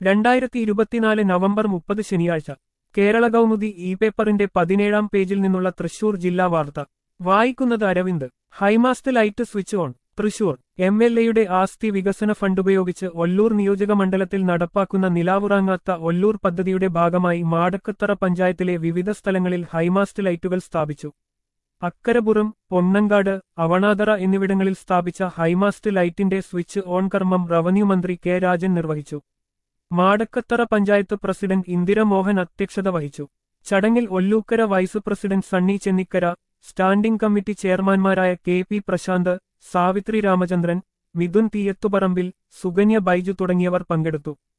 രണ്ടായിരത്തി ഇരുപത്തിനാല് നവംബർ മുപ്പത് ശനിയാഴ്ച കേരള കൗമുദി ഇ പേപ്പറിന്റെ പതിനേഴാം പേജിൽ നിന്നുള്ള തൃശൂർ ജില്ലാ വാർത്ത വായിക്കുന്നത് Aravind high mast light switch on Thrissur M L എയുടെ ആസ്തി വികസന ഫണ്ട് ഉപയോഗിച്ച് ഒല്ലൂർ നിയോജക മണ്ഡലത്തിൽ നടപ്പാക്കുന്ന നിലാവുറാങ്ങാത്ത ഒല്ലൂർ പദ്ധതിയുടെ ഭാഗമായി മാടക്കത്തറ പഞ്ചായത്തിലെ വിവിധ സ്ഥലങ്ങളിൽ ഹൈമാസ്റ്റ് ലൈറ്റുകൾ സ്ഥാപിച്ചു അക്കരപുറം പൊന്നങ്കാട് അവണാതറ എന്നിവിടങ്ങളിൽ സ്ഥാപിച്ച ഹൈമാസ്റ്റ് ലൈറ്റിന്റെ സ്വിച്ച് ഓൺ കർമ്മം റവന്യൂ മന്ത്രി കെ രാജൻ നിർവഹിച്ചു മാടക്കത്തറ പഞ്ചായത്ത് പ്രസിഡന്റ് ഇന്ദിര മോഹൻ അധ്യക്ഷത വഹിച്ചു ചടങ്ങിൽ Ollukkara vice president Sunny Chennikkara standing committee ചെയർമാൻമാരായ കെ പി പ്രശാന്ത് സാവിത്രി രാമചന്ദ്രൻ മിഥുൻ തീയത്തുപറമ്പിൽ സുകന്യ ബൈജു തുടങ്ങിയവർ പങ്കെടുത്തു